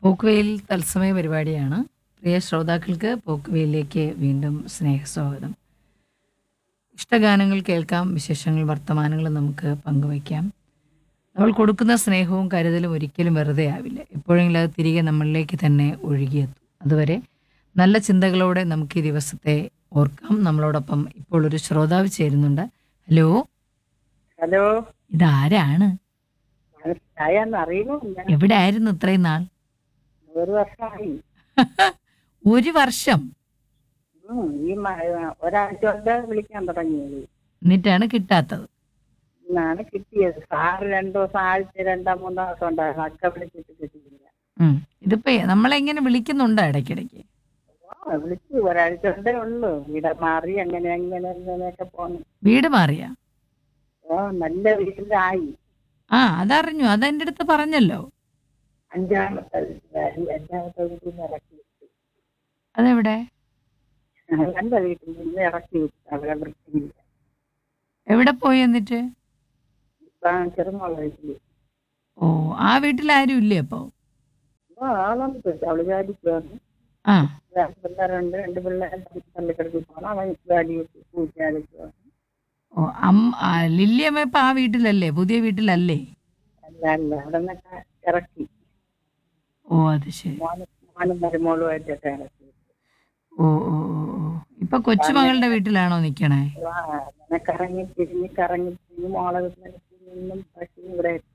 പോക്കുവെയിൽ തത്സമയ പരിപാടിയാണ് പ്രിയ ശ്രോതാക്കൾക്ക് പോക്കുവെയിലേക്ക് വീണ്ടും സ്നേഹസ്വാഗതം ഇഷ്ടഗാനങ്ങൾ കേൾക്കാം വിശേഷങ്ങൾ വർത്തമാനങ്ങൾ നമുക്ക് പങ്കുവയ്ക്കാം നമ്മൾ കൊടുക്കുന്ന സ്നേഹവും കരുതലും ഒരിക്കലും വെറുതെ ആവില്ല എപ്പോഴെങ്കിലും അത് തിരികെ നമ്മളിലേക്ക് തന്നെ ഒഴുകിയെത്തും അതുവരെ നല്ല ചിന്തകളോടെ നമുക്ക് ഈ ദിവസത്തെ ഓർക്കാം നമ്മളോടൊപ്പം ഇപ്പോൾ ഒരു ശ്രോതാവ് ചേരുന്നുണ്ട് ഹലോ ഹലോ ഇതാരാണ് മനസ്സിലായെന്ന് അറിയുന്നില്ല എവിടെ ആയിരുന്നു ഇത്രയും നാൾ ഒരു വർഷമായി ഒരു വർഷം ഉം, ഈ മ- ഒരാഴ്ച കൊണ്ട് വിളിക്കാൻ തുടങ്ങിയത് എന്നിട്ടാണ് കിട്ടാത്തത് ഇന്നാണ് കിട്ടിയത് സാറ് രണ്ടു ദിവസം ആഴ്ച രണ്ടാം മൂന്നാം ദിവസം ഉണ്ടായിരുന്നു അക്ക വിളിച്ചിട്ട് കിട്ടിയില്ല ഉം. ഇതിപ്പോ നമ്മളെങ്ങനെ വിളിക്കുന്നുണ്ടോ ഇടയ്ക്കിടയ്ക്ക് ആ, വിളിച്ചു ഒരാഴ്ച കൊണ്ടേ ഉള്ളൂ ഇവിടെ മാറി അങ്ങനെ അങ്ങനെ അങ്ങനെയൊക്കെ പോന്നു വീട് മാറിയ ഓ നല്ല വീട്ടിലായി ആ അതറിഞ്ഞു അതെന്റെ അടുത്ത് പറഞ്ഞല്ലോ അഞ്ചാമത്തെ വീട്ടിലായി അഞ്ചാമത്തെ വീട്ടിൽ നിന്ന് ഇറക്കി വിട്ടു അതെവിടെ ആ, എന്റെ വീട്ടിൽ നിന്ന് ഇറക്കി വിട്ടു അവിടെ വൃത്തിയില്ല എവിടെ പോയി എന്നിട്ട് ഇപ്പൊ ചെറുമുള്ള വീട്ടില് ഓ ആ വീട്ടിൽ ആരും ഇല്ലേ അപ്പോ ആ ആളുണ്ട് അവള് ജാലിക്ക് വന്നു ആ രണ്ട് പിള്ളേരുണ്ട് രണ്ട് പിള്ളേർ പള്ളിക്കിടക്ക് പോകണം അവൻ ജാലി പൂജാലിക്ക് പോകണം ഓ അമ്മ ആ, ലില്ലിയമ്മ ഇപ്പൊ ആ വീട്ടിലല്ലേ പുതിയ വീട്ടിലല്ലേ അല്ല അല്ല അവിടെ നിന്നൊക്കെ ഇറക്കി ഓ അത് ശരി മോനും മോനും മരുമോളുമായിട്ടൊക്കെ ഇറക്കി ഓ ഓ ഓ ഓ ഇപ്പൊ കൊച്ചുമകളുടെ വീട്ടിലാണോ നിക്കണേ ആ, അങ്ങനെ കറങ്ങി തിരിഞ്ഞ് കറങ്ങി തിരിഞ്ഞ് മോളെ വീട്ടിലേക്ക് നിന്നും പക്ഷി ഇവിടെ എത്തി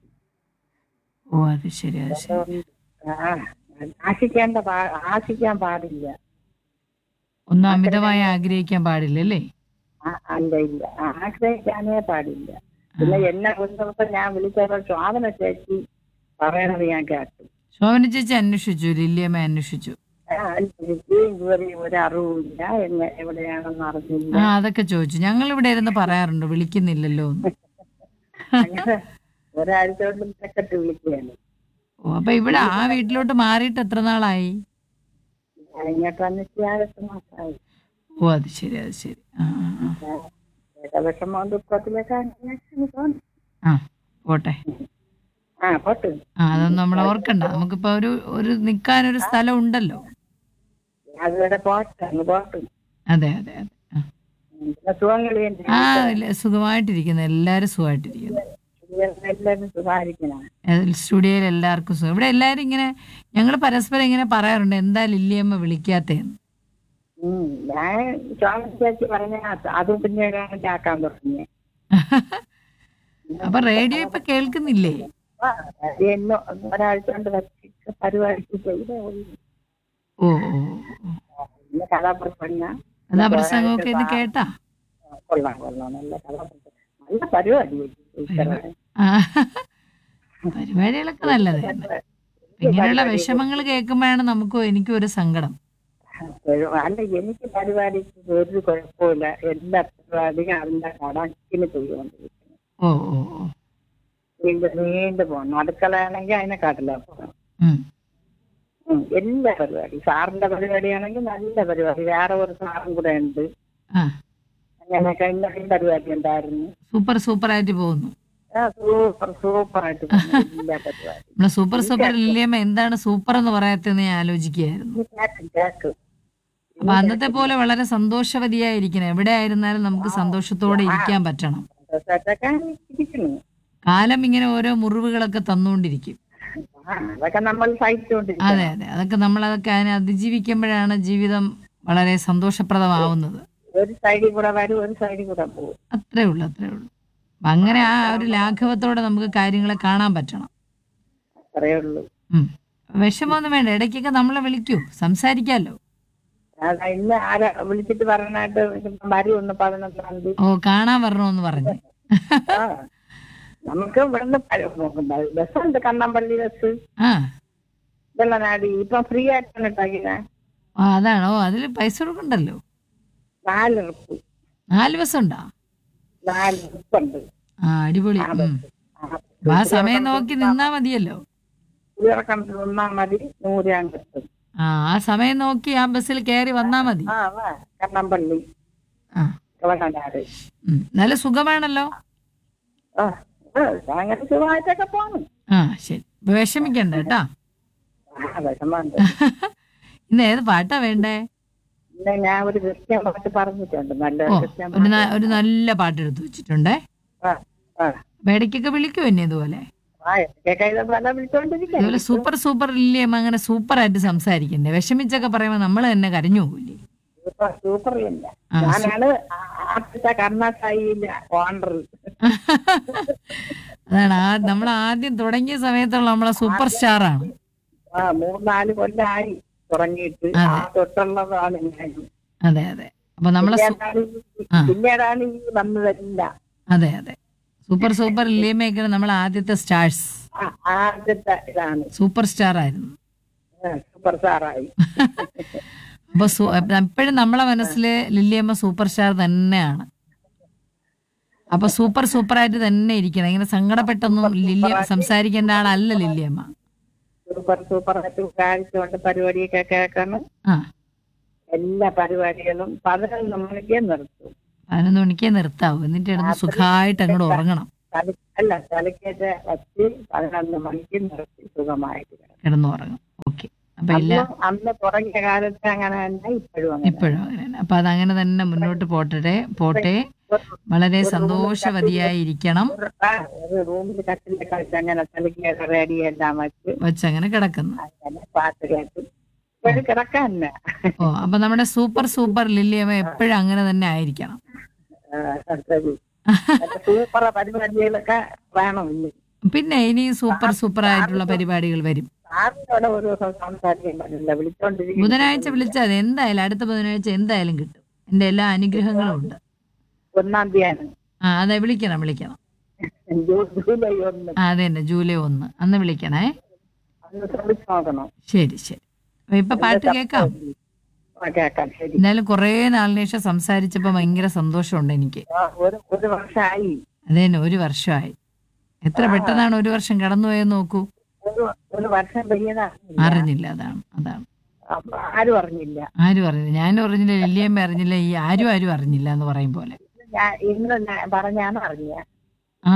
ഓ അത് ശരി അത് ശരി അതുകൊണ്ട് ആ ആശിക്കേണ്ട പാ- ആശിക്കാൻ പാടില്ല ഒന്നും അമിതമായി ആഗ്രഹിക്കാൻ പാടില്ലല്ലേ ആ, അല്ല ഇല്ല ആശ്രയിക്കാനേ പാടില്ല പിന്നെ എന്നെ കൊണ്ടപ്പോ ഞാൻ വിളിച്ചപ്പോ ശോഭന ചേച്ചി പറയണത് ഞാൻ കേട്ടു ശോഭന ചേച്ചി അന്വേഷിച്ചു ലില്ലിയമ്മ അന്വേഷിച്ചു ആ, എനിക്ക് ഇതുവരെ ഒരു അറിവില്ല എന്നെ എവിടെയാണെന്ന് അറിഞ്ഞില്ല ആ അതൊക്കെ ചോദിച്ചു ഞങ്ങൾ ഇവിടെ ഇരുന്ന് പറയാറുണ്ട് വിളിക്കുന്നില്ലല്ലോ എന്ന് അങ്ങനെ ഒരാഴ്ച കൊണ്ട് സെക്കറ്റ് വിളിക്കുകയാണ് ഓ അപ്പൊ ഇവിടെ ആ വീട്ടിലോട്ട് മാറിയിട്ട് എത്ര നാളായി ഞാൻ ഇങ്ങോട്ട് വന്നിട്ട് ആകത്ത് മാസമായി ഓ അത് ശരി അത് ശരി ആ ആ, ആ. ഏകദേശം ദുഃഖത്തിലേക്ക് അങ്ങനെ തോന്നി ആ പോട്ടെ ആ പോട്ട് ആ അതൊന്നും നമ്മൾ ഓർക്കണ്ട നമുക്കിപ്പോ ഒരു ഒരു നിൽക്കാനൊരു സ്ഥലം ഉണ്ടല്ലോ അതുവരെ പോട്ടെ അങ്ങ് പോട്ട് അതെ അതെ അതെ ആ. പിന്നെ സുഖങ്ങൾ ആ ഇല്ല, സുഖമായിട്ടിരിക്കുന്നു എല്ലാരും സുഖമായിട്ടിരിക്കുന്നു എല്ലാവരും സുഖമായിരിക്കണം ഏ, സ്റ്റുഡിയോയിൽ എല്ലാവർക്കും സുഖം ഇവിടെ എല്ലാരും ഇങ്ങനെ ഞങ്ങൾ പരസ്പരം ഇങ്ങനെ പറയാറുണ്ട് എന്താ ലില്ലിയമ്മ വിളിക്കാത്തേന്ന് ഉം. ഞാൻ ശോഭന ചേച്ചി പറഞ്ഞ അതും പിന്നീടാണ് കേൾക്കാൻ തുടങ്ങിയത് അപ്പൊ റേഡിയോ ഇപ്പൊ കേൾക്കുന്നില്ലേ ആ, അത് എന്നെ ഒരാഴ്ച കൊണ്ട് വെച്ചിട്ട് പരിപാടിക്ക് ചെയ്തേ ഉള്ളൂ ഓ ഓ ഓ. പിന്നെ കഥാപ്രസംഗ അതാ പ്രസംഗമൊക്കെ ഇന്ന് കേട്ടാ കൊള്ളാം കൊള്ളാം നല്ല കഥാപ്രസംഗം നല്ല പരിപാടി ടീച്ചറെ. ആ പരിപാടികളൊക്കെ നല്ലത് തന്നെ ഇങ്ങനെയുള്ള വിഷമങ്ങൾ കേൾക്കുമ്പോഴാണ് നമുക്കും എനിക്കും ഒരു സങ്കടം അല്ല എനിക്ക് പരിപാടിക്ക് ഒരു കുഴപ്പമില്ല എല്ലാ പരിപാടിയും അതിന്റെ കണക്കിന് ചെയ്തുകൊണ്ടിരിക്കുന്നു ഓ ഓ ഓ വീണ്ടും വീണ്ടും പോകണം അടുക്കളയാണെങ്കിൽ അതിനെ കാട്ടില്ല പോകണം ഉം. ഉം, എല്ലാ പരിപാടി സാറിന്റെ പരിപാടിയാണെങ്കിൽ നല്ല പരിപാടി വേറെ ഒരു സാറും കൂടെ ഉണ്ട് ആ അങ്ങനെയൊക്കെ ഇന്നലെയും പരിപാടി ഉണ്ടായിരുന്നു സൂപ്പർ സൂപ്പർ ആയിട്ട് പോകുന്നു ആ, സൂപ്പർ സൂപ്പർ ആയിട്ട് പോകുന്നു എല്ലാ പരിപാടി നമ്മളെ സൂപ്പർ സൂപ്പർ ലില്ലിയമ്മ എന്താണ് സൂപ്പർ എന്ന് പറയാത്തെന്ന് ഞാൻ ആലോചിക്കുകയായിരുന്നു ഇത് കേക്ക് കേക്ക് അപ്പൊ അന്നത്തെ പോലെ വളരെ സന്തോഷവതിയായിരിക്കണം എവിടെ ആയിരുന്നാലും നമുക്ക് സന്തോഷത്തോടെ ഇരിക്കാൻ പറ്റണം സന്തോഷമായിട്ടൊക്കെ ഇരിക്കുന്നു കാലം ഇങ്ങനെ ഓരോ മുറിവുകളൊക്കെ തന്നുകൊണ്ടിരിക്കും ആ, അതൊക്കെ നമ്മൾ സഹിച്ചുകൊണ്ടിരിക്കും അതെ അതെ അതൊക്കെ നമ്മൾ അതൊക്കെ അതിനെ അതിജീവിക്കുമ്പോഴാണ് ജീവിതം വളരെ സന്തോഷപ്രദമാവുന്നത് ഒരു സൈഡിൽ കൂടെ വരും ഒരു സൈഡിൽ കൂടെ പോകും അത്രേ ഉള്ളൂ അത്രേ ഉള്ളൂ അപ്പൊ അങ്ങനെ ആ ഒരു ലാഘവത്തോടെ നമുക്ക് കാര്യങ്ങളെ കാണാൻ പറ്റണം അത്രയേ ഉള്ളൂ ഉം. വിഷമമൊന്നും വേണ്ട ഇടയ്ക്കൊക്കെ നമ്മളെ വിളിക്കൂ സംസാരിക്കാമല്ലോ അതാ ഇന്ന് ആരാ വിളിച്ചിട്ട് പറയാനായിട്ട് വരും ഒന്ന് പതിനൊന്നാം തീയതി ഓ കാണാൻ വരണമെന്ന് പറഞ്ഞു ആ. നമുക്ക് ഇവിടുന്ന് ബസ്സുണ്ട് കണ്ണമ്പള്ളി ബസ് ആ വെള്ളനാടി ഇപ്പൊ ഫ്രീ ആയിട്ടാണ് ഇട്ടാക്കിയത് ആ, അതാണോ അതിൽ പൈസ കൊടുക്കണ്ടല്ലോ നാല് ഉറുപ്പ് നാല് ബസ് ഉണ്ടാ നാല് ഉറുപ്പുണ്ട് ആ അടിപൊളി ഉം. അപ്പൊ ആ സമയം നോക്കി നിന്നാ മതിയല്ലോ ഇറക്കം നിന്നാ മതി നൂറ് ഞാൻ കിട്ടും ആ ആ സമയം നോക്കി ആ ബസ്സിൽ കയറി വന്നാ മതി ആ വാ കണ്ണമ്പള്ളി ആ വെള്ളനാട് ഉം. നല്ല സുഖമാണല്ലോ ആ ആ, അങ്ങനെ സുഖമായിട്ടൊക്കെ പോന്നു ആ ശരി അപ്പൊ വിഷമിക്കണ്ട കേട്ടാ ആ വിഷമമുണ്ട് ഇന്ന് ഏത് പാട്ടാ വേണ്ടേ ഇന്ന് ഞാൻ ഒരു ക്രിസ്ത്യൻ പാട്ട് പറഞ്ഞിട്ടുണ്ട് നല്ല ഓ ക്രിസ്ത്യൻ ഒരു ന- പാട്ട്. ഒരു നല്ല പാട്ട് എടുത്തു വെച്ചിട്ടുണ്ടേ ആ, ആ. അപ്പൊ ഇടയ്ക്കൊക്കെ വിളിക്കും എന്നെ ഇതുപോലെ ആ എനിക്കൊക്കെ ഇത് പല വിളിച്ചോണ്ടിരിക്കാം ഇതുപോലെ സൂപ്പർ സൂപ്പർ ഇല്ലേ അങ്ങനെ സൂപ്പർ ആയിട്ട് സംസാരിക്കണ്ടേ വിഷമിച്ചൊക്കെ പറയുമ്പോ നമ്മൾ തന്നെ കരഞ്ഞു പോകില്ലേ സൂപ്പർ സൂപ്പർ ഇല്ല ആ, ഞാനാണ് ആദ്യത്തെ കർണാസായിയിലെ ഓണർ അതാണ് ആ നമ്മൾ ആദ്യം തുടങ്ങിയ സമയത്തുള്ള നമ്മളെ സൂപ്പർ സ്റ്റാർ ആണ് ആ മൂന്നാല് കൊല്ലമായി തുടങ്ങിയിട്ട് ആ തൊട്ടുള്ളതാണ് ഞാൻ അതെ അതെ അപ്പൊ നമ്മളെ സു- പിന്നീടാണ് ഈ- ആ. പിന്നീടാണ് ഈ വന്നതെല്ലാം അതെ അതെ സൂപ്പർ സൂപ്പർ ഇല്ലേമയൊക്കെ നമ്മൾ ആദ്യത്തെ സ്റ്റാർസ് ആ, ആദ്യത്തെ ഇതാണ് സൂപ്പർ സ്റ്റാർ ആയിരുന്നു ആ, സൂപ്പർ സ്റ്റാറായി അപ്പൊ എപ്പോഴും നമ്മളെ മനസ്സിൽ ലില്ലിയമ്മ സൂപ്പർ സ്റ്റാർ തന്നെയാണ് അപ്പൊ സൂപ്പർ സൂപ്പർ ആയിട്ട് തന്നെ ഇരിക്കണം ഇങ്ങനെ സങ്കടപ്പെട്ടൊന്നും ലില്ലിയ സംസാരിക്കേണ്ട ആളല്ല ലില്ലിയമ്മ സൂപ്പർ സൂപ്പർ ആയിട്ട് കാഴ്ചകൊണ്ട് പരിപാടിയൊക്കെ കേൾക്കണം ആ എല്ലാ പരിപാടികളും പതിനൊന്ന് മണിക്ക് നിർത്തും പതിനൊന്ന് മണിക്കേ നിർത്താവൂ എന്നിട്ട് ഇടന്ന് സുഖമായിട്ട് അങ്ങോട്ട് ഉറങ്ങണം തല- അല്ല തലക്കേറ്റ് വച്ച് പതിനൊന്ന് മണിക്ക് നിർത്തി സുഖമായിട്ട് കിടക്കും. കിടന്നു ഉറങ്ങും ഓക്കെ അപ്പൊ എല്ലാ അന്ന് അന്ന് തുടങ്ങിയ കാലത്ത് അങ്ങനെ തന്നെ ഇപ്പോഴും അങ്ങനെ ഇപ്പോഴും അങ്ങനെ അപ്പൊ അതങ്ങനെ തന്നെ മുന്നോട്ട് പോട്ടെ പോട്ടെ വളരെ സന്തോഷവതിയായി ഇരിക്കണം ഒരു ആ, ഒരു റൂമിൽ കട്ടിലെ കളിച്ച് അങ്ങനെ തലക്കേറ്റ് റെഡി എല്ലാം വെച്ച് വെച്ചങ്ങനെ കിടക്കുന്നു അങ്ങനെ പാട്ട് കേട്ട് ഇപ്പോഴും കിടക്കാൻ തന്നെ ഓ അപ്പൊ നമ്മുടെ സൂപ്പർ സൂപ്പർ ലില്ലിയമ്മ എപ്പോഴും അങ്ങനെ തന്നെ ആയിരിക്കണം ആ, ശരി മറ്റേ സൂപ്പർ പരിപാടികളൊക്കെ വേണം ഇനി പിന്നെ ഇനി സൂപ്പർ സൂപ്പർ ആയിട്ടുള്ള പരിപാടികൾ വരും സാറിനോട് ഒരു ദിവസം സംസാരിക്കാൻ പറ്റില്ല വിളിച്ചോണ്ടിരിക്കും ബുധനാഴ്ച വിളിച്ചാൽ മതി എന്തായാലും അടുത്ത ബുധനാഴ്ച എന്തായാലും കിട്ടും എന്റെ എല്ലാ അനുഗ്രഹങ്ങളും ഉണ്ട് ഒന്നാം തീയതി ആ അതെ വിളിക്കണം വിളിക്കണം ജൂലൈ ഒന്ന് ആ അതെ തന്നെ ജൂലൈ ഒന്ന് അന്ന് വിളിക്കണേ അന്ന് ശ്രമിച്ചു നോക്കണം ശരി ശരി അപ്പൊ ഇപ്പൊ പാട്ട് കേൾക്കാം ആ, കേക്കാം ശരി എന്തായാലും കുറേ നാളിന് ശേഷം സംസാരിച്ചപ്പോ ഭയങ്കര സന്തോഷമുണ്ട് എനിക്ക് ആ, ഒരു ഒരു വർഷമായി അതെ തന്നെ ഒരു വർഷമായി എത്ര പെട്ടെന്നാണ് ഒരു വർഷം കടന്നുപോയെന്ന് നോക്കൂ ഒരു ഒരു വർഷം പെയ്യതാണ് അറിഞ്ഞില്ല അതാണ് അതാണ് ആരും അറിഞ്ഞില്ല ആരും അറിഞ്ഞില്ല ഞാനും അറിഞ്ഞില്ല ലില്ലിയമ്മ അറിഞ്ഞില്ല ഈ ആരും ആരും അറിഞ്ഞില്ല എന്ന് പറയും പോലെ ഞാൻ ഇന്ന് ഞാൻ പറഞ്ഞാണ് അറിഞ്ഞ ആ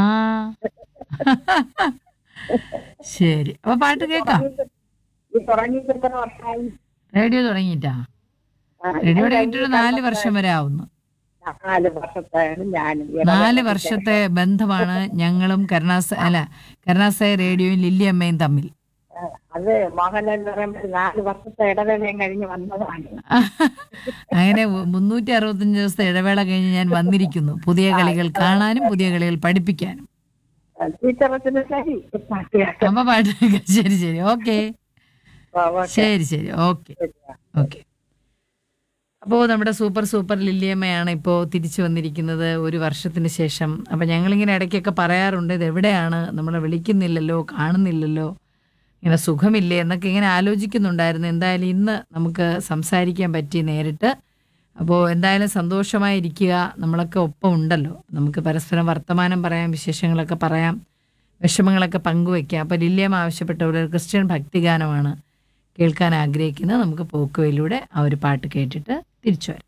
ശരി അപ്പൊ പാട്ട് കേൾക്കാം ഈ തുടങ്ങിയിട്ട് എത്ര വർഷമായി റേഡിയോ തുടങ്ങിയിട്ടാ ആ, റേഡിയോ ഞാൻ തുടങ്ങിയിട്ടൊരു നാല് വർഷം വരെ ആവുന്നു നാല് വർഷത്തെയാണ് ഞാനും നാല് വർഷത്തെ ബന്ധമാണ് ഞങ്ങളും കരുണാസ അല്ല കരുണാസായ റേഡിയോയും ലില്ലിയമ്മയും തമ്മിൽ ആ, അത് മോഹൻലാൽ എന്ന് പറയുമ്പോൾ നാല് വർഷത്തെ ഇടവേളയും കഴിഞ്ഞ് വന്നതാണ് അങ്ങനെ മുന്നൂറ്റി അറുപത്തഞ്ച് ദിവസത്തെ ഇടവേള കഴിഞ്ഞ് ഞാൻ വന്നിരിക്കുന്നു പുതിയ കളികൾ കാണാനും പുതിയ കളികൾ പഠിപ്പിക്കാനും ടീച്ചറത്തിന് ശരി പാട്ട് കേൾക്കാം. അപ്പൊ പാട്ട് കേൾക്കാം. ശരി ശരി ഓക്കെ ആ, ഓക്കേ. ശരി ശരി ഓക്കെ ശരിയാ. ഓക്കെ അപ്പോൾ നമ്മുടെ സൂപ്പർ സൂപ്പർ ലില്ലിയമ്മയാണ് ഇപ്പോൾ തിരിച്ചു വന്നിരിക്കുന്നത് ഒരു വർഷത്തിന് ശേഷം അപ്പം ഞങ്ങളിങ്ങനെ ഇടയ്ക്കൊക്കെ പറയാറുണ്ട് ഇത് എവിടെയാണ് നമ്മളെ വിളിക്കുന്നില്ലല്ലോ കാണുന്നില്ലല്ലോ ഇങ്ങനെ സുഖമില്ലേ എന്നൊക്കെ ഇങ്ങനെ ആലോചിക്കുന്നുണ്ടായിരുന്നു എന്തായാലും ഇന്ന് നമുക്ക് സംസാരിക്കാൻ പറ്റി നേരിട്ട് അപ്പോൾ എന്തായാലും സന്തോഷമായിരിക്കുക നമ്മളൊക്കെ ഒപ്പം ഉണ്ടല്ലോ നമുക്ക് പരസ്പരം വർത്തമാനം പറയാം വിശേഷങ്ങളൊക്കെ പറയാം വിഷമങ്ങളൊക്കെ പങ്കുവെക്കാം അപ്പോൾ ലില്ലിയമ്മ ആവശ്യപ്പെട്ട ഒരു ക്രിസ്ത്യൻ ഭക്തിഗാനമാണ് കേൾക്കാൻ ആഗ്രഹിക്കുന്നത് നമുക്ക് പോക്കുവയിലൂടെ ആ ഒരു പാട്ട് കേട്ടിട്ട് തിരിച്ചു വരാം